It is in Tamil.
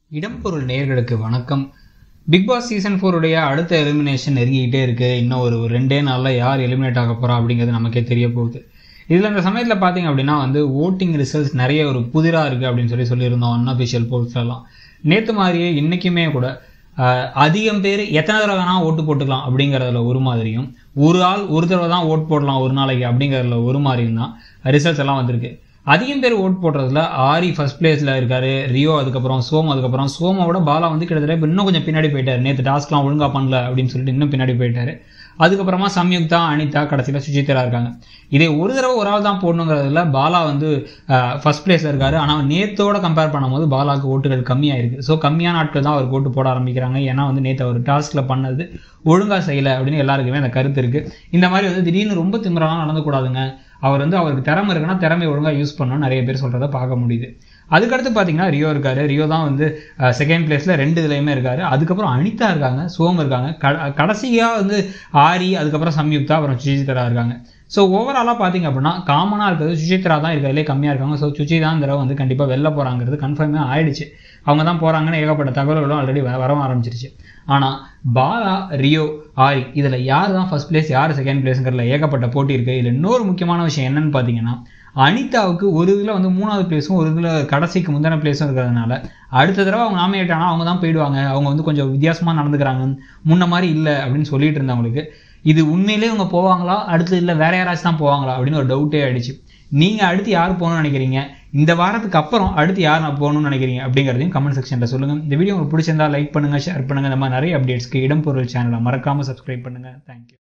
இடம்பொருள் நேயர்களுக்கு வணக்கம் பிக் பாஸ் சீசன் ஃபோருடைய அடுத்த எலிமினேஷன் நெருங்கிக்கிட்டே இருக்கு இன்னும் ஒரு ஒரு ரெண்டே நாளில் யார் எலிமினேட் ஆக போறா அப்படிங்கிறது நமக்கே தெரிய போகுது இதில் இந்த சமயத்தில் பார்த்தீங்க அப்படின்னா வந்து ஓட்டிங் ரிசல்ட்ஸ் நிறைய ஒரு புதிராக இருக்குது அப்படின்னு சொல்லி சொல்லியிருந்தோம் அன்அஃபிஷியல் போல்ஸ்லாம் நேற்று மாதிரியே இன்றைக்குமே கூட ஆஹ், அதிகம் பேர் எத்தனை தடவை வேணால் ஓட்டு போட்டுக்கலாம் அப்படிங்கிறதுல ஒரு மாதிரியும் ஒரு ஆள் ஒரு தடவை தான் ஓட் போடலாம் ஒரு நாளைக்கு அப்படிங்கிறதுல ஒரு மாதிரியும் தான் ரிசல்ட்ஸ் எல்லாம் வந்திருக்கு அதிகம் பேர் ஓட் போடுறதுல ஆரி ஃபர்ஸ்ட் பிளேஸ்ல இருக்காரு ரியோ அதுக்கப்புறம் சோம் அதுக்கப்புறம் சோமோட பாலா வந்து கிட்டத்தட்ட இப்ப இன்னும் கொஞ்சம் பின்னாடி போயிட்டாரு நேற்று டாஸ்க்லாம் ஒழுங்கா பண்ணல அப்படின்னு சொல்லிட்டு இன்னும் பின்னாடி போயிட்டாரு அதுக்கப்புறமா சம்யுக்தா அனிதா கடைசியில் சுஜித்ரா இருக்காங்க இதே ஒரு தடவை ஒரு ஆள் தான் போடணுங்கிறதுல பாலா வந்து ஃபர்ஸ்ட் பிளேஸ்ல இருக்காரு ஆனால் நேத்தோட கம்பேர் பண்ணும்போது பாலாவுக்கு ஓட்டுகள் கம்மியாக இருக்கு ஸோ கம்மியான ஆட்கள் தான் அவருக்கு ஓட்டு போட ஆரம்பிக்கிறாங்க ஏன்னா வந்து நேற்று அவர் டாஸ்க்ல பண்ணது ஒழுங்கா செய்யல அப்படின்னு எல்லாருக்குமே அந்த கருத்து இருக்கு இந்த மாதிரி வந்து திடீர்னு ரொம்ப திமிரெல்லாம் நடந்துக்கூடாதுங்க அவர் வந்து அவருக்கு திறமை இருக்குன்னா திறமை ஒழுங்காக யூஸ் பண்ணணும்னு நிறைய பேர் சொல்கிறத பார்க்க முடியுது அதுக்கடுத்து பார்த்தீங்கன்னா ரியோ இருக்காரு ரியோ தான் வந்து செகண்ட் பிளேஸில் ரெண்டு இதுலையுமே இருக்காரு அதுக்கப்புறம் அனிதா இருக்காங்க சோம் இருக்காங்க க கடைசியாக வந்து ஆரி அதுக்கப்புறம் சம்யுக்தா அப்புறம் சுஜித்ரா இருக்காங்க ஸோ ஓவராலாக பார்த்தீங்க அப்படின்னா காமனாக இருக்கிறது சுஜித்ரா தான் இருக்கிறதுலே கம்மியாக இருக்காங்க ஸோ சுச்சி தான் இந்த தடவை வந்து கண்டிப்பாக வெளில போகிறாங்கிறது கன்ஃபார்மே ஆயிடுச்சு அவங்க தான் போகிறாங்கன்னு ஏகப்பட்ட தகவல்களும் ஆல்ரெடி வர ஆரம்பிச்சிருச்சு ஆனால் பாலா ரியோ ஆரி இதில் யார் தான் ஃபர்ஸ்ட் பிளேஸ் யார் செகண்ட் பிளேஸுங்கிறதுல ஏகப்பட்ட போட்டி இருக்குது இதில் இன்னொரு முக்கியமான விஷயம் என்னன்னு பார்த்தீங்கன்னா அனிதாவுக்கு ஒரு இதில் வந்து மூணாவது பிளேஸும் ஒரு இதில் கடைசிக்கு முந்தின பிளேஸும் இருக்கிறதுனால அடுத்த தடவை அவங்க நாமினேட் ஆனால் அவங்க தான் போயிடுவாங்க அவங்க வந்து கொஞ்சம் வித்தியாசமாக நடந்துக்கிறாங்க முன்ன மாதிரி இல்லை அப்படின்னு சொல்லிட்டு இருந்தவங்களுக்கு இது உண்மையிலே இவங்க போவாங்களா அடுத்து இல்லை வேற யாராச்சும் தான் போவாங்களா அப்படின்னு ஒரு டவுட்டே ஆயிடுச்சு நீங்கள் அடுத்து யார் போகணும்னு நினைக்கிறீங்க இந்த வாரத்துக்கு அப்புறம் அடுத்து யார் நான் போகணும்னு நினைக்கிறீங்க அப்படிங்கிறதையும் கமெண்ட் செக்ஷனில் சொல்லுங்கள் இந்த வீடியோ உங்களுக்கு பிடிச்சிருந்தா லைக் பண்ணுங்கள் ஷேர் பண்ணுங்கள் இந்த மாதிரி நிறைய அப்டேட்ஸ்க்கு இடம்பொருள் சேனலை மறக்காமல் சப்ஸ்கிரைப் பண்ணுங்கள் தேங்க்யூ